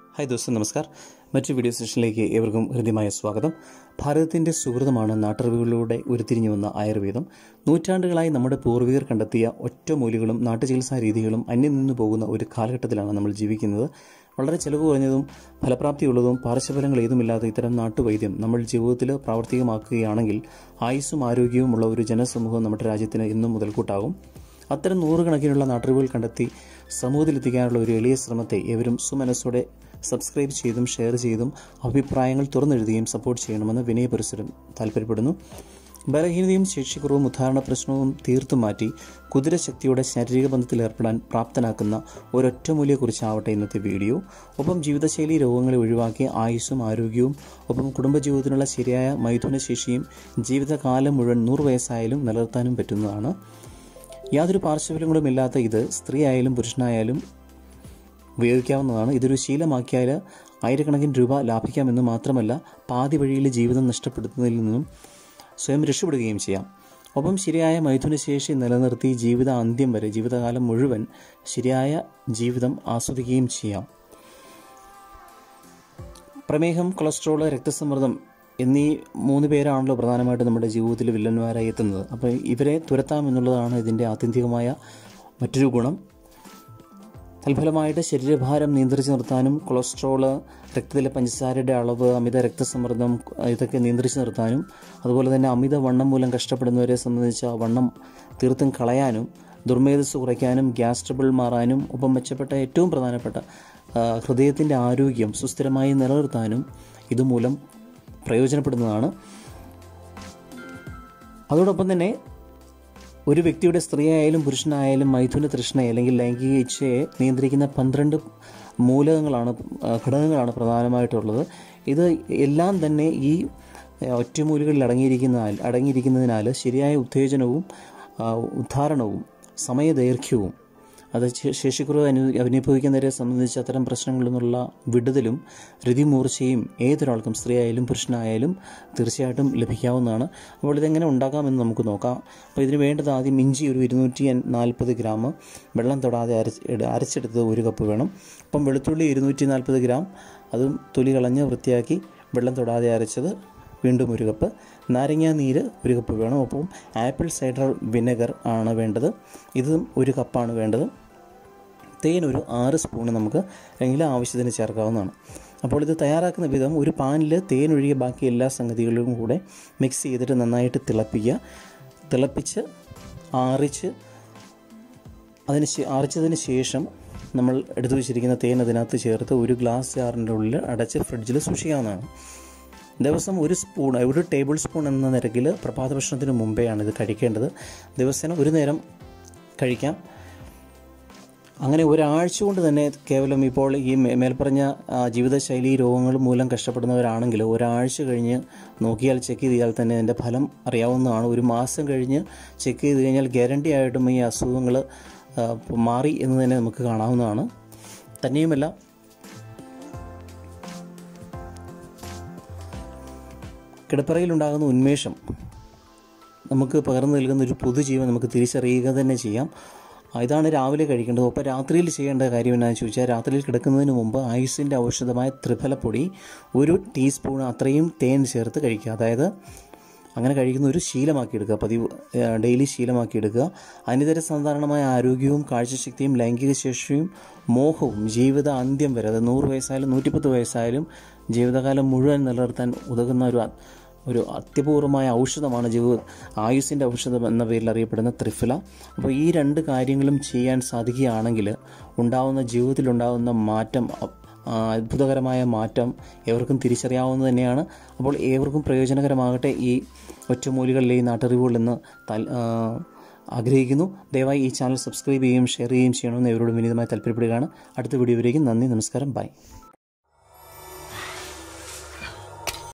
hi ദോസ്തം നമസ്കാർ മറ്റു video സെഷനിലേക്ക് ഏവർക്കും ഹൃദ്യമായ സ്വാഗതം ഭാരതത്തിൻ്റെ സുഹൃതമാണ് നാട്ടറിവുകളിലൂടെ ഉരുത്തിരിഞ്ഞു വന്ന ആയുർവേദം നൂറ്റാണ്ടുകളായി നമ്മുടെ പൂർവികർ കണ്ടെത്തിയ ഒറ്റമൂലികളും നാട്ടുചികിത്സാ രീതികളും അന്യം നിന്നു പോകുന്ന ഒരു കാലഘട്ടത്തിലാണ് നമ്മൾ ജീവിക്കുന്നത് വളരെ ചെലവ് കുറഞ്ഞതും ഫലപ്രാപ്തിയുള്ളതും പാർശ്വഫലങ്ങൾ ഏതുമില്ലാത്ത ഇത്തരം നാട്ടുവൈദ്യം നമ്മൾ ജീവിതത്തിൽ പ്രാവർത്തികമാക്കുകയാണെങ്കിൽ ആയുസ്സും ആരോഗ്യവും ഉള്ള ഒരു ജനസമൂഹം നമ്മുടെ രാജ്യത്തിന് എന്നും മുതൽക്കൂട്ടാകും അത്തരം നൂറുകണക്കിനുള്ള നാട്ടറിവുകൾ കണ്ടെത്തി സമൂഹത്തിലെത്തിക്കാനുള്ള ഒരു എളിയ ശ്രമത്തെ ഏവരും സുമനസ്സോടെ സബ്സ്ക്രൈബ് ചെയ്തും ഷെയർ ചെയ്തും അഭിപ്രായങ്ങൾ തുറന്നെഴുതുകയും സപ്പോർട്ട് ചെയ്യണമെന്ന് വിനയപുരസരം താല്പര്യപ്പെടുന്നു ബലഹീനതയും ശേഷിക്കുറവും ഉദാഹരണ പ്രശ്നവും തീർത്തും മാറ്റി കുതിരശക്തിയുടെ ശാരീരിക ബന്ധത്തിൽ ഏർപ്പെടാൻ പ്രാപ്തനാക്കുന്ന ഒരൊറ്റമൂലിയെക്കുറിച്ചാവട്ടെ ഇന്നത്തെ വീഡിയോ ഒപ്പം ജീവിതശൈലി രോഗങ്ങളെ ഒഴിവാക്കി ആയുസ്സും ആരോഗ്യവും ഒപ്പം കുടുംബജീവിതത്തിനുള്ള ശരിയായ മൈഥുനശേഷിയും ജീവിതകാലം മുഴുവൻ നൂറ് വയസ്സായാലും നിലനിർത്താനും പറ്റുന്നതാണ് യാതൊരു പാർശ്വഫലങ്ങളും ഇല്ലാത്ത ഇത് സ്ത്രീ ആയാലും പുരുഷനായാലും ഉപയോഗിക്കാവുന്നതാണ് ഇതൊരു ശീലമാക്കിയാൽ ആയിരക്കണക്കിന് രൂപ ലാഭിക്കാമെന്ന് മാത്രമല്ല പാതി വഴിയിൽ ജീവിതം നഷ്ടപ്പെടുത്തുന്നതിൽ നിന്നും സ്വയം രക്ഷപ്പെടുകയും ചെയ്യാം ഒപ്പം ശരിയായ മൈഥുനശേഷി നിലനിർത്തി ജീവിത അന്ത്യം വരെ ജീവിതകാലം മുഴുവൻ ശരിയായ ജീവിതം ആസ്വദിക്കുകയും ചെയ്യാം പ്രമേഹം കൊളസ്ട്രോൾ രക്തസമ്മർദ്ദം എന്നീ മൂന്ന് പേരാണല്ലോ പ്രധാനമായിട്ട് നമ്മുടെ ജീവിതത്തിൽ വില്ലന്മാരായി എത്തുന്നത് അപ്പോൾ ഇവരെ തുരത്താം എന്നുള്ളതാണ് ഇതിൻ്റെ ആത്യന്തികമായ മറ്റൊരു ഗുണം തൽഫലമായിട്ട് ശരീരഭാരം നിയന്ത്രിച്ച് നിർത്താനും കൊളസ്ട്രോള് രക്തത്തിലെ പഞ്ചസാരയുടെ അളവ് അമിത രക്തസമ്മർദ്ദം ഇതൊക്കെ നിയന്ത്രിച്ച് നിർത്താനും അതുപോലെ തന്നെ അമിത വണ്ണം മൂലം കഷ്ടപ്പെടുന്നവരെ സംബന്ധിച്ച് ആ വണ്ണം തീർത്തും കളയാനും ദുർമേധസ് കുറയ്ക്കാനും ഗ്യാസ് ട്രബിൾ മാറാനും ഒപ്പം മെച്ചപ്പെട്ട ഏറ്റവും പ്രധാനപ്പെട്ട ഹൃദയത്തിൻ്റെ ആരോഗ്യം സുസ്ഥിരമായി നിലനിർത്താനും ഇതുമൂലം പ്രയോജനപ്പെടുന്നതാണ് അതോടൊപ്പം തന്നെ ഒരു വ്യക്തിയുടെ സ്ത്രീയായാലും പുരുഷനായാലും മൈഥുന തൃഷ്ണ അല്ലെങ്കിൽ ലൈംഗിക ഇച്ഛയെ നിയന്ത്രിക്കുന്ന പന്ത്രണ്ട് മൂലകങ്ങളാണ് ഘടകങ്ങളാണ് പ്രധാനമായിട്ടുള്ളത് ഇത് എല്ലാം തന്നെ ഈ ഒറ്റമൂലികളിൽ അടങ്ങിയിരിക്കുന്നതിനാൽ അടങ്ങിയിരിക്കുന്നതിനാൽ ശരിയായ ഉത്തേജനവും ഉദ്ധാരണവും സമയദൈർഘ്യവും അത് ശേഷിക്കുറവ് അനു അനുഭവിക്കുന്നവരെ സംബന്ധിച്ച് അത്തരം പ്രശ്നങ്ങളിൽ നിന്നുള്ള വിടുതലും രതിമൂർച്ചയും ഏതൊരാൾക്കും സ്ത്രീ ആയാലും പുരുഷനായാലും തീർച്ചയായിട്ടും ലഭിക്കാവുന്നതാണ് അപ്പോൾ ഇതെങ്ങനെ ഉണ്ടാക്കാമെന്ന് നമുക്ക് നോക്കാം അപ്പോൾ ഇതിന് വേണ്ടത് ആദ്യം ഇഞ്ചി ഒരു ഇരുന്നൂറ്റി നാൽപ്പത് ഗ്രാം വെള്ളം തൊടാതെ അരച്ച് അരച്ചെടുത്തത് ഒരു കപ്പ് വേണം അപ്പം വെളുത്തുള്ളി ഇരുന്നൂറ്റി നാൽപ്പത് ഗ്രാം അതും തൊലി കളഞ്ഞ് വൃത്തിയാക്കി വെള്ളം തൊടാതെ അരച്ചത് വീണ്ടും ഒരു കപ്പ് നാരങ്ങ നീര് ഒരു കപ്പ് വേണം ഒപ്പം ആപ്പിൾ സൈഡർ വിനെഗർ ആണ് വേണ്ടത് ഇതും ഒരു കപ്പാണ് വേണ്ടത് തേൻ ഒരു ആറ് സ്പൂണ് നമുക്ക് അല്ലെങ്കിൽ ആവശ്യത്തിന് ചേർക്കാവുന്നതാണ് അപ്പോൾ ഇത് തയ്യാറാക്കുന്ന വിധം ഒരു പാനിൽ തേൻ ഒഴികെ ബാക്കി എല്ലാ സംഗതികളും കൂടെ മിക്സ് ചെയ്തിട്ട് നന്നായിട്ട് തിളപ്പിക്കുക തിളപ്പിച്ച് ആറിച്ച് അതിന് ആറിച്ചതിന് ശേഷം നമ്മൾ എടുത്തു വെച്ചിരിക്കുന്ന തേൻ അതിനകത്ത് ചേർത്ത് ഒരു ഗ്ലാസ് ജാറിൻ്റെ ഉള്ളിൽ അടച്ച് ഫ്രിഡ്ജിൽ സൂക്ഷിക്കാവുന്നതാണ് ദിവസം ഒരു സ്പൂൺ ഒരു ടേബിൾ സ്പൂൺ എന്ന നിരക്കിൽ പ്രഭാത ഭക്ഷണത്തിന് മുമ്പെയാണ് ഇത് കഴിക്കേണ്ടത് ദിവസേന ഒരു നേരം കഴിക്കാം അങ്ങനെ ഒരാഴ്ച കൊണ്ട് തന്നെ കേവലം ഇപ്പോൾ ഈ മേൽപ്പറഞ്ഞ ജീവിതശൈലി രോഗങ്ങൾ മൂലം കഷ്ടപ്പെടുന്നവരാണെങ്കിൽ ഒരാഴ്ച കഴിഞ്ഞ് നോക്കിയാൽ ചെക്ക് ചെയ്താൽ തന്നെ അതിൻ്റെ ഫലം അറിയാവുന്നതാണ് ഒരു മാസം കഴിഞ്ഞ് ചെക്ക് ചെയ്ത് കഴിഞ്ഞാൽ ഗ്യാരണ്ടി ആയിട്ടും ഈ അസുഖങ്ങൾ മാറി എന്ന് തന്നെ നമുക്ക് കാണാവുന്നതാണ് തന്നെയുമല്ല കിടപ്പറയിലുണ്ടാകുന്ന ഉന്മേഷം നമുക്ക് പകർന്നു നൽകുന്ന ഒരു പുതുജീവൻ നമുക്ക് തിരിച്ചറിയുക തന്നെ ചെയ്യാം ഇതാണ് രാവിലെ കഴിക്കേണ്ടത് ഒപ്പം രാത്രിയിൽ ചെയ്യേണ്ട കാര്യം എന്നാന്ന് ചോദിച്ചാൽ രാത്രിയിൽ കിടക്കുന്നതിന് മുമ്പ് ആയുസിൻ്റെ ഔഷധമായ ത്രിഫലപ്പൊടി ഒരു ടീസ്പൂൺ അത്രയും തേൻ ചേർത്ത് കഴിക്കുക അതായത് അങ്ങനെ കഴിക്കുന്ന ഒരു ശീലമാക്കി എടുക്കുക പതിവ് ഡെയിലി ശീലമാക്കി എടുക്കുക അനിതര സാധാരണമായ ആരോഗ്യവും കാഴ്ചശക്തിയും ലൈംഗിക ശേഷിയും മോഹവും ജീവിത അന്ത്യം വരെ അത് നൂറ് വയസ്സായാലും നൂറ്റിപ്പത്ത് വയസ്സായാലും ജീവിതകാലം മുഴുവൻ നിലനിർത്താൻ ഉതകുന്ന ഒരു ഒരു അത്യപൂർവമായ ഔഷധമാണ് ജീവ ആയുസിൻ്റെ ഔഷധം എന്ന പേരിൽ അറിയപ്പെടുന്ന ത്രിഫല അപ്പോൾ ഈ രണ്ട് കാര്യങ്ങളും ചെയ്യാൻ സാധിക്കുകയാണെങ്കിൽ ഉണ്ടാവുന്ന ജീവിതത്തിലുണ്ടാകുന്ന മാറ്റം അത്ഭുതകരമായ മാറ്റം ഏവർക്കും തിരിച്ചറിയാവുന്നത് തന്നെയാണ് അപ്പോൾ ഏവർക്കും പ്രയോജനകരമാകട്ടെ ഈ ഒറ്റമൂലികളിലെ ഈ നാട്ടറിവുകൾ എന്ന് ആഗ്രഹിക്കുന്നു ദയവായി ഈ ചാനൽ സബ്സ്ക്രൈബ് ചെയ്യുകയും ഷെയർ ചെയ്യുകയും ചെയ്യണമെന്ന് ഇവരോട് വിനീതമായി താല്പര്യപ്പെടുകയാണ് അടുത്ത വീഡിയോയിലേക്ക് നന്ദി നമസ്കാരം ബൈ